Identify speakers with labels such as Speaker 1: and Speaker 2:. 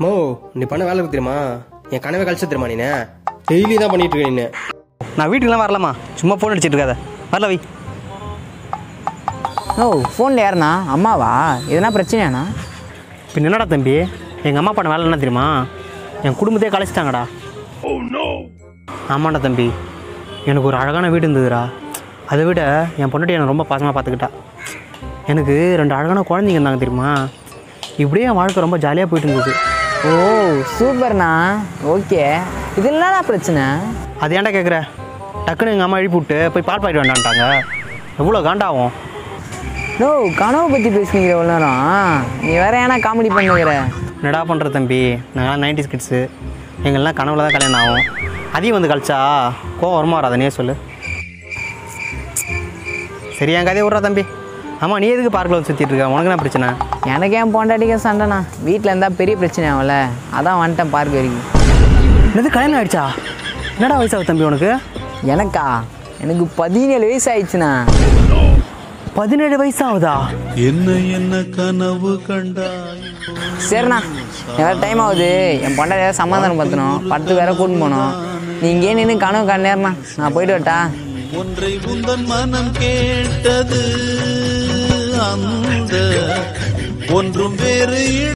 Speaker 1: மோ நீ பண்ண வேலை இருக்கு தெரியுமா என் கனவை கழிச்சு தெரியுமா நீ டெய்லி தான் பண்ணிட்டு இருக்க நீ
Speaker 2: நான் வீட்டுக்குலாம் வரலாமா சும்மா ஃபோன் அடிச்சிட்டு இருக்காத வரல வை
Speaker 3: ஓ ஃபோனில் யாருண்ணா அம்மாவா எதனா பிரச்சனையாண்ணா
Speaker 2: பின்ன என்னடா தம்பி எங்கள் அம்மா பண்ண வேலை என்ன தெரியுமா என் குடும்பத்தையே கலைச்சிட்டாங்கடா ஆமாண்டா தம்பி எனக்கு ஒரு அழகான வீடு இருந்ததுடா அதை விட என் பொண்டாட்டி என்னை ரொம்ப பாசமாக பார்த்துக்கிட்டா எனக்கு ரெண்டு அழகான குழந்தைங்க இருந்தாங்க தெரியுமா இப்படியே என் வாழ்க்கை ரொம்ப ஜாலியாக போயிட்டு இருந்தது
Speaker 3: ஓ சூப்பர்ண்ணா ஓகே இது என்னண்ணா பிரச்சனை
Speaker 2: அது ஏன்டா கேட்குற டக்குன்னு எங்கள் அம்மா எழுப்பி விட்டு போய் பால் பாயிட்டு வேண்டான்ட்டாங்க எவ்வளோ காண்டாகும்
Speaker 3: நோ கனவு பற்றி பேசுனீங்க எவ்வளோ நேரம் நீ வேற ஏன்னா காமெடி பண்ணுகிற
Speaker 2: என்னடா பண்ணுற தம்பி நாங்களாம் நைன்டி கிட்ஸு எங்கள்லாம் கனவுல தான் கல்யாணம் ஆகும் அதையும் வந்து கழிச்சா கோவம் வருமா வராத நீயே சொல்லு சரி என் கதையை விட்றா தம்பி ஆமாம் நீ எதுக்கு பார்க்கில் வந்து சுற்றிட்டு இருக்க உனக்கு என்ன பிரச்சனை
Speaker 3: எனக்கு ஏன் பொண்டாட்டிக்க சண்டைண்ணா வீட்டில் இருந்தால் பெரிய பிரச்சனை ஆகல அதான் வந்துட்டேன் பார்க் வரைக்கும்
Speaker 2: என்னது கல்யாணம் ஆயிடுச்சா என்னடா வயசாகுது தம்பி உனக்கு
Speaker 3: எனக்கா எனக்கு பதினேழு வயசு ஆயிடுச்சுண்ணா
Speaker 2: பதினேழு வயசு ஆகுதா
Speaker 4: என்ன என்ன கனவு கண்டாய்
Speaker 3: சரிண்ணா வேறு டைம் ஆகுது என் பொண்டாட்டி வேறு சமாதானம் பற்றணும் படத்துக்கு வேற கூட்டின்னு போகணும் நீ இங்கே நின்று கனவு கண்ணேறண்ணா நான் போயிட்டு வரட்டா
Speaker 4: ஒன்றை உந்தன் மனம் கேட்டது அந்த ஒன்றும் வேறு